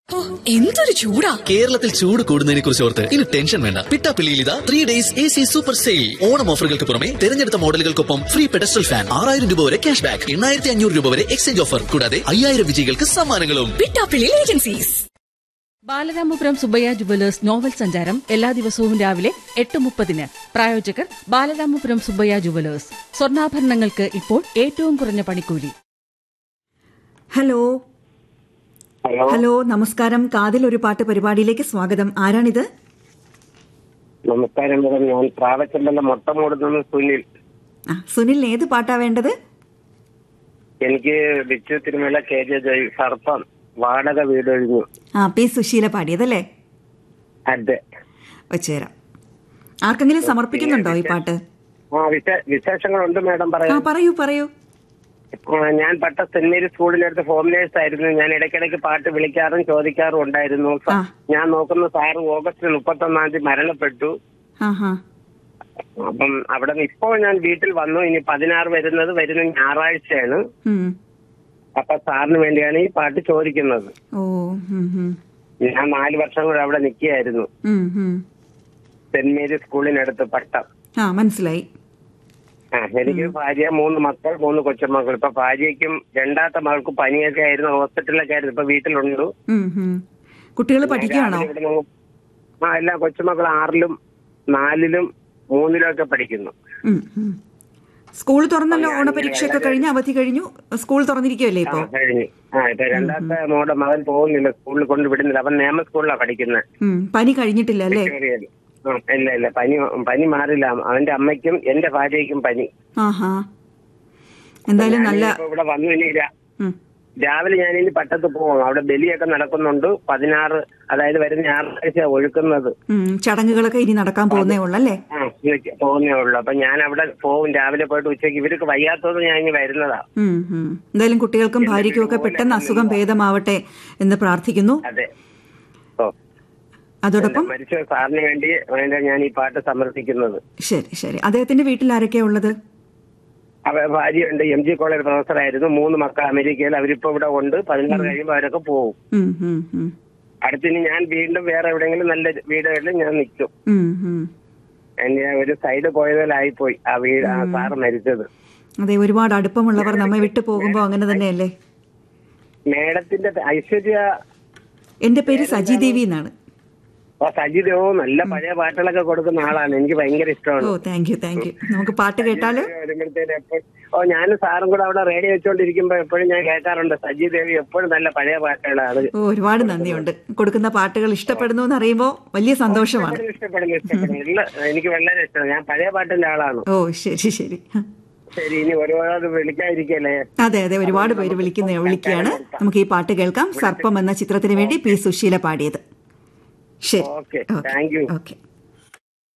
ഓ, എന്തൊരു ചൂടാ കേരളത്തിൽ ചൂട് കൂടുന്നതിനെ കുറിച്ച് ഓർത്ത് ഇനി ടെൻഷൻ വേണ്ട പിട്ടാപ്പിള്ളിയിൽ ഇതാ three days A C super sale Onam ഓഫറുകൾക്ക് പുറമെ തെരഞ്ഞെടുത്ത മോഡലുകൾക്കൊപ്പം ഫ്രീ പെഡസ്റ്റൽ ഫാൻ ആറായിരം രൂപ വരെ ക്യാഷ് ബാക്ക് എണ്ണായിരത്തി അഞ്ഞൂറ് രൂപ വരെ എക്സ്ചേഞ്ച് ഓഫർ കൂടാതെ അയ്യായിരം വിജയികൾക്ക് സമ്മാനങ്ങളും Pittappilly agencies Balaramapuram Subbaiah jewellers novel സഞ്ചാരം എല്ലാ ദിവസവും രാവിലെ എട്ട് മുപ്പതിന് പ്രായോജകർ ബാലരാമപുരം സുബയ്യ ജുവലേഴ്സ് സ്വർണ്ണാഭരണങ്ങൾക്ക് ഇപ്പോൾ ഏറ്റവും കുറഞ്ഞ പണിക്കൂലി ഹലോ ഹലോ ഹലോ നമസ്കാരം കാതിൽ ഒരു പാട്ട് പരിപാടിയിലേക്ക് സ്വാഗതം ആരാണിത് നമസ്കാരം മേഡം ഞാൻ പ്രാവച്ചമ്പല മൊട്ട മൂടുന്ന സുനിൽ ആ സുനിൽ ഏത് പാട്ടാ വേണ്ടത് എനിക്ക് ബിച്ചു തിരുമല കെ ജെ ജോയ് സർപ്പം വാടക വീടൊഴിഞ്ഞു ആ പി സുശീല പാടിയതല്ലേ അതെ വെച്ചുതരാം ആർക്കെങ്കിലും സമർപ്പിക്കുന്നുണ്ടോ ഈ പാട്ട് ആ വിശേ- വിശേഷങ്ങളുണ്ട് മേഡം ആ പറയാം പറയൂ പറയൂ ആ, ഞാൻ പട്ട സെന്റ് മേരി സ്കൂളിനടുത്ത് ഹോം നേഴ്സ് ആയിരുന്നു ഞാൻ ഇടയ്ക്കിടയ്ക്ക് പാട്ട് വിളിക്കാറും ചോദിക്കാറും ഉണ്ടായിരുന്നു സ- ആ. ഞാൻ നോക്കുന്ന സാറ് ഓഗസ്റ്റ് മുപ്പത്തൊന്നാം തീയതി മരണപ്പെട്ടു ആ ഹാ അപ്പം അവിടെ നിന്ന് ഇപ്പോൾ ഞാൻ വീട്ടിൽ വന്നു ഇനി പതിനാറ് വരുന്നത് വരുന്ന ഞായറാഴ്ചയാണ് ഉം. അപ്പൊ സാറിന് വേണ്ടിയാണ് ഈ പാട്ട് ചോദിക്കുന്നത് ഓ ഉം, ഉം. ഞാൻ നാല് വർഷം കൂടെ അവിടെ നിൽക്കുകയായിരുന്നു ഉം, ഉം. സെന്റ് മേരി സ്കൂളിനടുത്ത് പട്ടം ആ മനസ്സിലായി ആ എനിക്ക് ഭാര്യ മൂന്ന് മക്കൾ മൂന്ന് കൊച്ചുമക്കൾ ഇപ്പൊ ഭാര്യയ്ക്കും രണ്ടാമത്തെ മകൾക്ക് പനിയൊക്കെ ആയിരുന്നു ഹോസ്പിറ്റലിലൊക്കെ ആയിരുന്നു ഇപ്പൊ വീട്ടിലുണ്ട് കുട്ടികൾ പഠിക്കുകയാണോ രാവിലെ ഇവിടെ നിന്ന് ആ എല്ലാ കൊച്ചുമക്കൾ ആറിലും നാലിലും മൂന്നിലും ഒക്കെ പഠിക്കുന്നു ഉം, ഉം. സ്കൂൾ തുറന്നല്ലോ ഓണപരീക്ഷയൊക്കെ കഴിഞ്ഞ് അവധി കഴിഞ്ഞു സ്കൂൾ തുറന്നിരിക്കുമല്ലേ ആ ഇപ്പോ കഴിഞ്ഞു ആ ഇപ്പൊ രണ്ടാമത്തെ മോടെ മകൻ പോകുന്നില്ല സ്കൂളിൽ കൊണ്ട് വിടുന്നില്ല അവൻ നിയമ സ്കൂളിലാണ് പഠിക്കുന്നത് ഉം, പനി കഴിഞ്ഞിട്ടില്ല അല്ലേ വിക്ടോറിയയിൽ ആ ഇല്ല ഇല്ല പനി പനി മാറില്ല അവന്റെ അമ്മയ്ക്കും എന്റെ ഭാര്യയ്ക്കും പനി ആഹാ എന്തായാലും നല്ല ഞാനിപ്പോ ഇവിടെ വന്നു ഇനി രാ- ഉം. രാവിലെ ഞാൻ ഇനി പട്ടത്ത് പോകും അവിടെ ബലിയൊക്കെ നടക്കുന്നുണ്ട് പതിനാറ് അതായത് വരുന്ന ഞായറാഴ്ച ഒഴുക്കുന്നത് ഉം, ചടങ്ങുകളൊക്കെ ഇനി നടക്കാൻ പോകുന്നേ ഉള്ളൂ അല്ലേ ആ ഇന്ന് പോകുന്നേ ഉള്ളൂ അപ്പൊ ഞാൻ അവിടെ പോകും രാവിലെ പോയിട്ട് ഉച്ചയ്ക്ക് ഇവർക്ക് വയ്യാത്തത് ഞാൻ ഇനി വരുന്നതാ ഉം, ഉം. എന്തായാലും കുട്ടികൾക്കും ഭാര്യയ്ക്കും ഒക്കെ പെട്ടെന്ന് അസുഖം ഭേദമാവട്ടെ എന്ന് പ്രാർത്ഥിക്കുന്നു അതെ ഓ അതോടൊപ്പം മരിച്ച സാറിന് വേണ്ടി വേണ്ട ഞാൻ ഈ പാട്ട് സമർപ്പിക്കുന്നത് ശരി ശരി അദ്ദേഹത്തിന്റെ വീട്ടിൽ ആരൊക്കെയാ ഉള്ളത് അവ ഭാര്യയുണ്ട് എം ജി കോളേജ് പ്രൊഫസറായിരുന്നു മൂന്ന് മക്കൾ അമേരിക്കയിൽ അവരിപ്പോ ഇവിടെ ഉണ്ട് പതിനാറ് കഴിയുമ്പോൾ അവരൊക്കെ പോകും ഉം, ഉം, ഉം. അടുത്തിനി ഞാൻ വീണ്ടും വേറെ എവിടെയെങ്കിലും നല്ല വീടുകളിൽ ഞാൻ നിൽക്കും ഉം, ഉം. എന്നെ ഒരു സൈഡ് പോയതിലായിപ്പോയി ആ വീട് ആ സാറ് മരിച്ചത് അതെ ഒരുപാട് അടുപ്പമുള്ളവർ നമ്മെ വിട്ടു പോകുമ്പോൾ അങ്ങനെ തന്നെയല്ലേ മേഡത്തിന്റെ ഐശ്വര്യ എന്റെ പേര് സജി ദേവി എന്നാണ് ഓ സജിതോ നല്ല പഴയ പാട്ടുകളൊക്കെ കൊടുക്കുന്ന ആളാണ് എനിക്ക് ഭയങ്കര ഓ ഇഷ്ടമാണ് താങ്ക് യു താങ്ക് യു നമുക്ക് പാട്ട് കേട്ടാലോ വരുമ്പോഴത്തേന് എപ്പോഴും ഓ ഞാനും സാറും കൂടെ അവിടെ റേഡിയോ വെച്ചോണ്ടിരിക്കുമ്പോ എപ്പോഴും ഞാൻ കേൾക്കാറുണ്ട് സജി ദേവി എപ്പോഴും നല്ല പഴയ പാട്ടുകളാണ് ഓ ഒരുപാട് നന്ദിയുണ്ട് കൊടുക്കുന്ന പാട്ടുകൾ ഇഷ്ടപ്പെടുന്നു എന്ന് അറിയുമ്പോൾ വലിയ സന്തോഷമാണ് ഇഷ്ടപ്പെടുന്നു ഇഷ്ടപ്പെടുന്നു ഇല്ല എനിക്ക് വളരെ ഇഷ്ടമാണ് ഞാൻ പഴയ പാട്ടിന്റെ ആളാണ് ഓ ശരി ശരി ശരി ഇനി ഒരുപാട് വിളിക്കാതിരിക്കല്ലേ അതെ അതെ ഒരുപാട് പേര് വിളിക്കുന്ന വിളിക്കുകയാണ് നമുക്ക് ഈ പാട്ട് കേൾക്കാം സർപ്പം എന്ന ചിത്രത്തിന് വേണ്ടി പി സുശീല പാടിയത് ശരി ഓക്കെ താങ്ക് യു ഓക്കെ